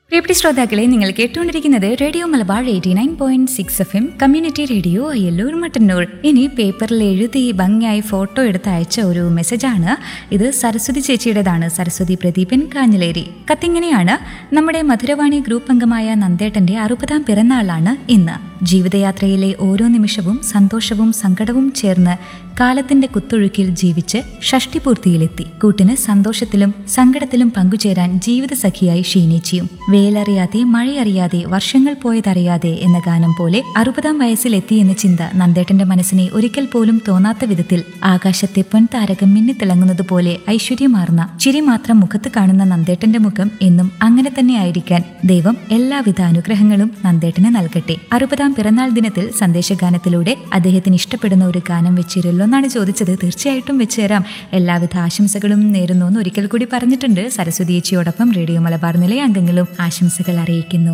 പ്രിയപ്പെട്ട ശ്രോതാക്കളെ നിങ്ങൾ കേട്ടുകൊണ്ടിരിക്കുന്നത് radio Malabar eighty nine point six F M community radio Ayyalloor Mattannur ഇനി പേപ്പറിൽ എഴുതി ഭംഗിയായി ഫോട്ടോ എടുത്ത് അയച്ച ഒരു മെസ്സേജാണ് ഇത് സരസ്വതി ചേച്ചിയുടേതാണ് സരസ്വതി പ്രദീപൻ കാഞ്ഞിലേരി കത്തിങ്ങനെയാണ് നമ്മുടെ മധുരവാണി ഗ്രൂപ്പ് അംഗമായ നന്ദേട്ടന്റെ അറുപതാം പിറന്നാളാണ് ഇന്ന് ജീവിതയാത്രയിലെ ഓരോ നിമിഷവും സന്തോഷവും സങ്കടവും ചേർന്ന് കാലത്തിന്റെ കുത്തൊഴുക്കിൽ ജീവിച്ച് ഷഷ്ടിപൂർത്തിയിലെത്തി കൂട്ടിന് സന്തോഷത്തിലും സങ്കടത്തിലും പങ്കുചേരാൻ ജീവിതസഖിയായി ഷീനേച്ചിയും വേലറിയാതെ മഴയറിയാതെ വർഷങ്ങൾ പോയതറിയാതെ എന്ന ഗാനം പോലെ അറുപതാം വയസ്സിലെത്തി എന്ന ചിന്ത നന്ദേട്ടന്റെ മനസ്സിനെ ഒരിക്കൽ പോലും തോന്നാത്ത വിധത്തിൽ ആകാശത്തെ പൊൻതാരകം മിന്നിത്തിളങ്ങുന്നത് പോലെ ഐശ്വര്യമാർന്ന ചിരി മാത്രം മുഖത്ത് കാണുന്ന നന്ദേട്ടന്റെ മുഖം എന്നും അങ്ങനെ തന്നെ ആയിരിക്കാൻ ദൈവം എല്ലാവിധ അനുഗ്രഹങ്ങളും നന്ദേട്ടന് നൽകട്ടെ അറുപതാം പിറന്നാൾ ദിനത്തിൽ സന്ദേശഗാനത്തിലൂടെ അദ്ദേഹത്തിന് ഇഷ്ടപ്പെടുന്ന ഒരു ഗാനം വെച്ചിരല്ലോ എന്നാണ് ചോദിച്ചത് തീർച്ചയായിട്ടും വെച്ചുതരാം എല്ലാവിധ ആശംസകളും നേരുന്നു എന്ന് ഒരിക്കൽ കൂടി പറഞ്ഞിട്ടുണ്ട് സരസ്വതി ചേച്ചിയോടൊപ്പം റേഡിയോ മലബാർ നിലയ അംഗങ്ങളും ആശംസകൾ അറിയിക്കുന്നു